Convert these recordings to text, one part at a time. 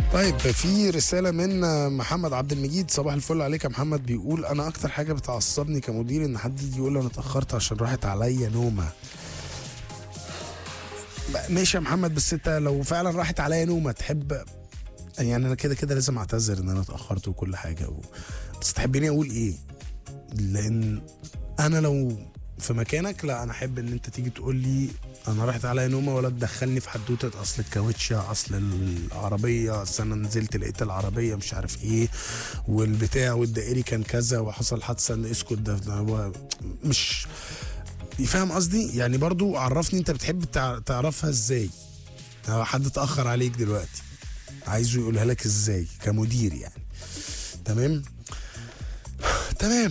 طيب في رسالة من محمد عبد المجيد صباح الفل عليك يا محمد بيقول أنا أكتر حاجة بتعصبني كمدير إن حد يجي يقول لي أنا اتأخرت عشان راحت عليا نومة بقى ماشي يا محمد بس أنت لو فعلا راحت عليا نومة تحب يعني أنا كده كده لازم أعتذر إن أنا اتأخرت وكل حاجة و... بس تحبيني أقول إيه؟ لأن أنا لو في مكانك لا انا احب ان انت تيجي تقول لي انا راحت عليا نومه ولا تدخلني في حدوته اصل الكاوتشه اصل العربيه اصل انا نزلت لقيت العربيه مش عارف ايه والبتاع والدائري كان كذا وحصل حادثه اسكت ده ده هو مش فاهم قصدي يعني برضو عرفني انت بتحب تع- تعرفها ازاي هو حد اتاخر عليك دلوقتي عايزه يقولها لك ازاي كمدير يعني تمام تمام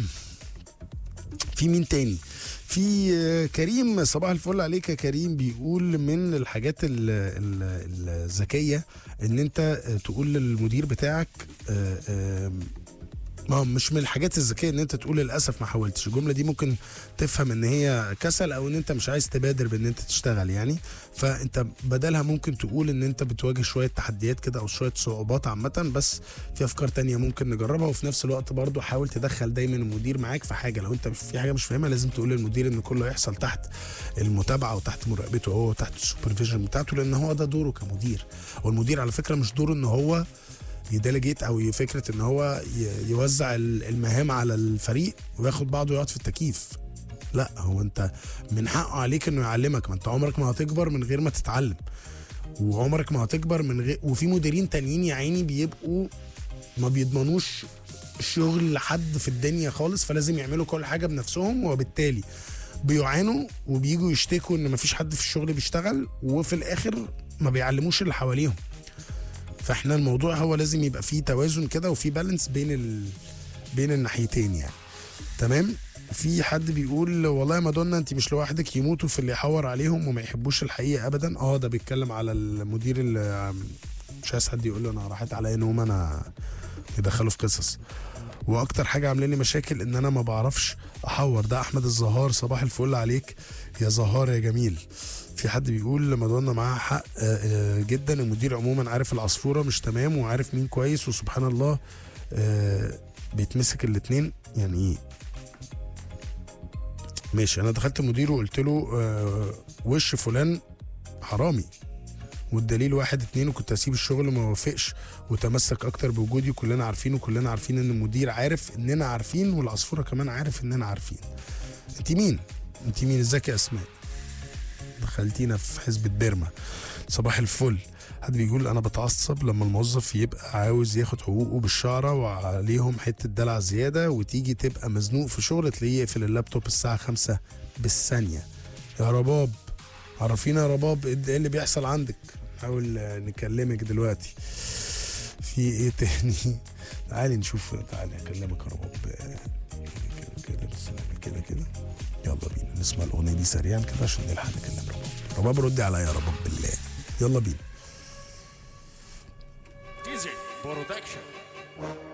في مين تاني في آه، كريم صباح الفل عليك يا كريم بيقول من الحاجات ال- ال- الذكيه ان انت آه، تقول للمدير بتاعك آه، آه، ما هو مش من الحاجات الذكيه ان انت تقول للاسف ما حاولتش الجمله دي ممكن تفهم ان هي كسل او ان انت مش عايز تبادر بان انت تشتغل يعني فانت بدلها ممكن تقول ان انت بتواجه شويه تحديات كده او شويه صعوبات عامه بس في افكار تانية ممكن نجربها وفي نفس الوقت برضو حاول تدخل دايما المدير معاك في حاجه لو انت في حاجه مش فاهمها لازم تقول للمدير ان كله هيحصل تحت المتابعه وتحت مراقبته هو وتحت السوبرفيجن بتاعته لان هو ده دوره كمدير والمدير على فكره مش دوره ان هو يديليجيت او فكره ان هو ي- يوزع ال- المهام على الفريق وياخد بعضه ويقعد في التكييف لا هو انت من حقه عليك انه يعلمك ما انت عمرك ما هتكبر من غير ما تتعلم وعمرك ما هتكبر من غير وفي مديرين تانيين يا عيني بيبقوا ما بيضمنوش شغل لحد في الدنيا خالص فلازم يعملوا كل حاجه بنفسهم وبالتالي بيعانوا وبييجوا يشتكوا ان مفيش حد في الشغل بيشتغل وفي الاخر ما بيعلموش اللي حواليهم فاحنا الموضوع هو لازم يبقى فيه توازن كده وفيه بالانس بين ال... بين الناحيتين يعني تمام في حد بيقول والله يا مادونا انت مش لوحدك يموتوا في اللي يحور عليهم وما يحبوش الحقيقه ابدا اه ده بيتكلم على المدير اللي مش عايز حد يقول له انا راحت عليا نوم انا يدخله في قصص واكتر حاجه عامله لي مشاكل ان انا ما بعرفش احور ده احمد الزهار صباح الفل عليك يا زهار يا جميل في حد بيقول مادونا معاها حق آه، آه، جدا المدير عموما عارف العصفوره مش تمام وعارف مين كويس وسبحان الله آه، بيتمسك الاتنين يعني ايه ماشي انا دخلت المدير وقلت له آه، وش فلان حرامي والدليل واحد اتنين وكنت هسيب الشغل وما وافقش وتمسك اكتر بوجودي وكلنا عارفين وكلنا عارفين ان المدير عارف اننا عارفين والعصفوره كمان عارف اننا عارفين انت مين انت مين ازيك يا اسماء دخلتينا في حزب بيرما صباح الفل حد بيقول انا بتعصب لما الموظف يبقى عاوز ياخد حقوقه بالشعره وعليهم حته دلع زياده وتيجي تبقى مزنوق في شغل تلاقيه يقفل اللابتوب الساعه خمسة بالثانيه يا رباب عرفينا يا رباب ايه إيه اللي بيحصل عندك نحاول آه، نكلمك دلوقتي في ايه تاني تعالي نشوف تعالي اكلمك يا رباب آه، كده كده بس نعمل كده كده يلا بينا نسمع الاغنيه دي سريعا كده عشان نلحق نكلم رباب رباب ردي عليا يا رباب بالله يلا بينا Dizzy Production